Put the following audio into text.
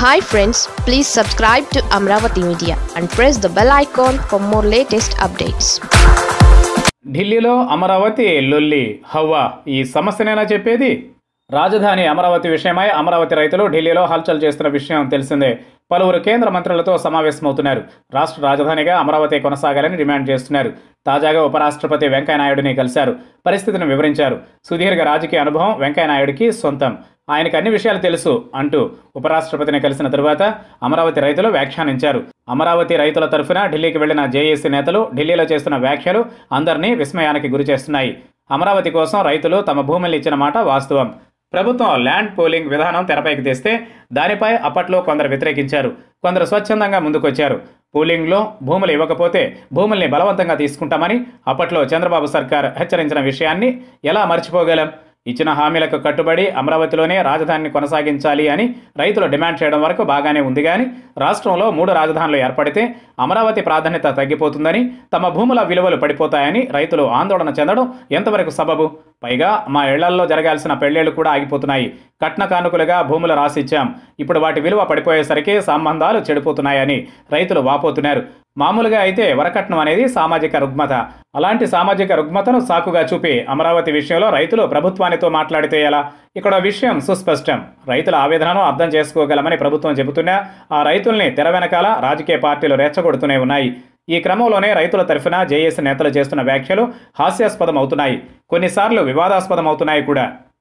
hi friends please subscribe to Amaravati media and press the bell icon for more latest updates ఢిల్లీలో అమరావతి లొల్లి హవ్వా ఈ సమస్యనేనా చెప్పేది రాజధాని అమరావతి విషయమై అమరావతి రైతులు ఢిల్లీలో హల్చల్ చేస్తున్న విషయం తెలిసిందే పలువురు కేంద్ర మంత్రులతో సమావేశమవుతున్నారు రాష్ట్ర రాజధానిగా అమరావతి కొనసాగాలని డిమాండ్ చేస్తున్నారు తాజాగా ఉపరాష్ట్రపతి వెంకయ్యనాయుడిని కలిశారు పరిస్థితిని వివరించారు సుదీర్ఘ రాజకీయ అనుభవం వెంకయ్యనాయుడికి సొంతం ఆయనకు అన్ని విషయాలు తెలుసు అంటూ ఉపరాష్ట్రపతిని కలిసిన తరువాత అమరావతి రైతులు వ్యాఖ్యానించారు అమరావతి రైతుల తరఫున ఢిల్లీకి వెళ్లిన జేఏసీ నేతలు ఢిల్లీలో చేస్తున్న వ్యాఖ్యలు అందరినీ విస్మయానికి గురి చేస్తున్నాయి అమరావతి కోసం రైతులు తమ భూములు ఇచ్చిన మాట వాస్తవం ప్రభుత్వం ల్యాండ్ పోలింగ్ విధానం తెరపైకి తెస్తే దానిపై అప్పట్లో కొందరు వ్యతిరేకించారు కొందరు స్వచ్ఛందంగా ముందుకొచ్చారు పూలింగ్లో భూములు ఇవ్వకపోతే భూముల్ని బలవంతంగా తీసుకుంటామని అప్పట్లో చంద్రబాబు సర్కార్ హెచ్చరించిన విషయాన్ని ఎలా మర్చిపోగలం ఇచ్చిన హామీలకు కట్టుబడి అమరావతిలోనే రాజధానిని కొనసాగించాలి అని రైతులు డిమాండ్ చేయడం వరకు బాగానే ఉంది కానీ రాష్ట్రంలో మూడు రాజధానులు ఏర్పడితే అమరావతి ప్రాధాన్యత తగ్గిపోతుందని తమ భూముల విలువలు పడిపోతాయని రైతులు ఆందోళన చెందడం ఎంతవరకు సబబు పైగా మా ఇళ్లల్లో జరగాల్సిన పెళ్లేళ్లు కూడా ఆగిపోతున్నాయి కట్న కానుకలుగా భూములు రాసిచ్చాం ఇప్పుడు వాటి విలువ పడిపోయేసరికి సంబంధాలు చెడిపోతున్నాయని రైతులు వాపోతున్నారు మామూలుగా అయితే వరకట్నం అనేది సామాజిక రుగ్మత అలాంటి సామాజిక రుగ్మతను సాకుగా చూపి అమరావతి విషయంలో రైతులు ప్రభుత్వానితో మాట్లాడితే ఎలా ఇక్కడ విషయం సుస్పష్టం రైతుల ఆవేదనను అర్థం చేసుకోగలమని ప్రభుత్వం చెబుతున్నా ఆ రైతుల్ని తెర వెనకాల రాజకీయ పార్టీలు రెచ్చగొడుతూనే ఉన్నాయి ఈ క్రమంలోనే రైతుల తరఫున జేఏసీ నేతలు చేస్తున్న వ్యాఖ్యలు హాస్యాస్పదం అవుతున్నాయి కొన్నిసార్లు వివాదాస్పదం అవుతున్నాయి కూడా